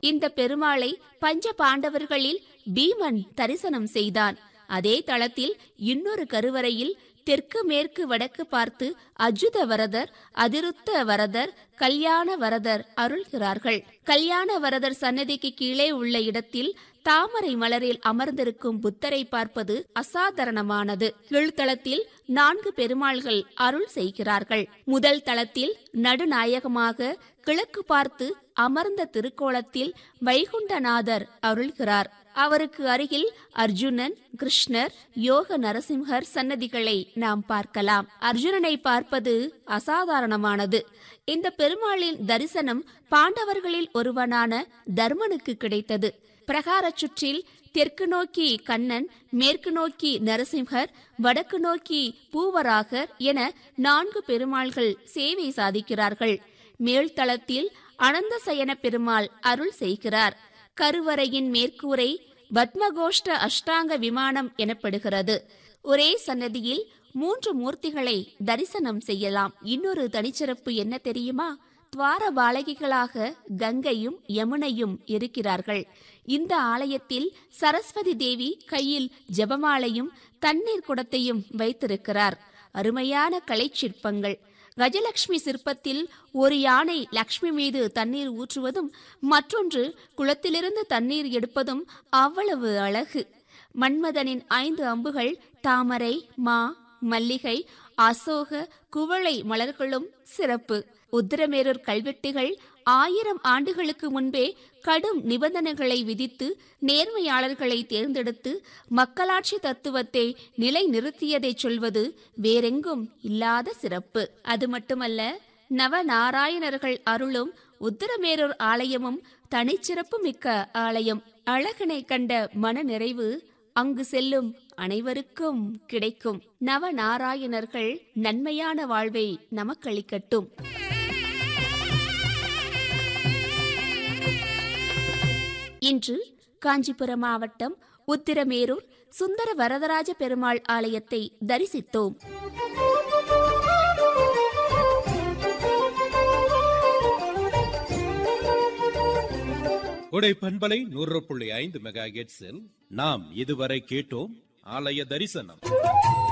இந்த பெருமாளை பஞ்ச பாண்டவர்களில் பீமன் தரிசனம் செய்தான் அதே தளத்தில் இன்னொரு கருவறையில் தெற்கு மேற்கு வடக்கு பார்த்து அஜுத வரதர் அதிருத்த வரதர் கல்யாண வரதர் அருள்கிறார்கள் கல்யாண வரதர் சன்னதிக்கு கீழே உள்ள இடத்தில் தாமரை மலரில் அமர்ந்திருக்கும் புத்தரை பார்ப்பது அசாதாரணமானது கீழ்த்தளத்தில் நான்கு பெருமாள்கள் அருள் செய்கிறார்கள் முதல் தளத்தில் நடுநாயகமாக கிழக்கு பார்த்து அமர்ந்த திருக்கோலத்தில் வைகுண்டநாதர் அருள்கிறார் அவருக்கு அருகில் அர்ஜுனன் கிருஷ்ணர் யோக நரசிம்ஹர் சன்னதிகளை நாம் பார்க்கலாம் அர்ஜுனனை பார்ப்பது அசாதாரணமானது இந்த பெருமாளின் தரிசனம் பாண்டவர்களில் ஒருவனான தர்மனுக்கு கிடைத்தது பிரகார சுற்றில் தெற்கு நோக்கி கண்ணன் மேற்கு நோக்கி நரசிம்ஹர் வடக்கு நோக்கி பூவராகர் என நான்கு பெருமாள்கள் சேவை சாதிக்கிறார்கள் மேல்தளத்தில் அனந்த சயன பெருமாள் அருள் செய்கிறார் கருவறையின் மேற்கூரை பத்மகோஷ்ட அஷ்டாங்க விமானம் எனப்படுகிறது ஒரே சன்னதியில் மூன்று மூர்த்திகளை தரிசனம் செய்யலாம் இன்னொரு தனிச்சிறப்பு என்ன தெரியுமா துவார பாலகிகளாக கங்கையும் யமுனையும் இருக்கிறார்கள் இந்த ஆலயத்தில் சரஸ்வதி தேவி கையில் ஜெபமாலையும் தண்ணீர் குடத்தையும் வைத்திருக்கிறார் அருமையான கலைச் சிற்பங்கள் கஜலட்சுமி சிற்பத்தில் ஒரு யானை லக்ஷ்மி மீது தண்ணீர் ஊற்றுவதும் மற்றொன்று குளத்திலிருந்து தண்ணீர் எடுப்பதும் அவ்வளவு அழகு மன்மதனின் ஐந்து அம்புகள் தாமரை மா மல்லிகை அசோக குவளை மலர்களும் சிறப்பு உத்திரமேரூர் கல்வெட்டுகள் ஆயிரம் ஆண்டுகளுக்கு முன்பே கடும் நிபந்தனைகளை விதித்து நேர்மையாளர்களை தேர்ந்தெடுத்து மக்களாட்சி தத்துவத்தை நிலைநிறுத்தியதை சொல்வது வேறெங்கும் இல்லாத சிறப்பு அது மட்டுமல்ல நவநாராயணர்கள் அருளும் உத்திரமேரூர் ஆலயமும் தனிச்சிறப்பு மிக்க ஆலயம் அழகனை கண்ட மன நிறைவு அங்கு செல்லும் அனைவருக்கும் கிடைக்கும் நவநாராயணர்கள் நன்மையான வாழ்வை நமக்களிக்கட்டும் இன்று காஞ்சிபுரம் மாவட்டம் உத்திரமேரூர் சுந்தர வரதராஜ பெருமாள் ஆலயத்தை தரிசித்தோம் உடை பண்பலை நூறு புள்ளி ஐந்து மெகா நாம் இதுவரை கேட்டோம் ஆலய தரிசனம்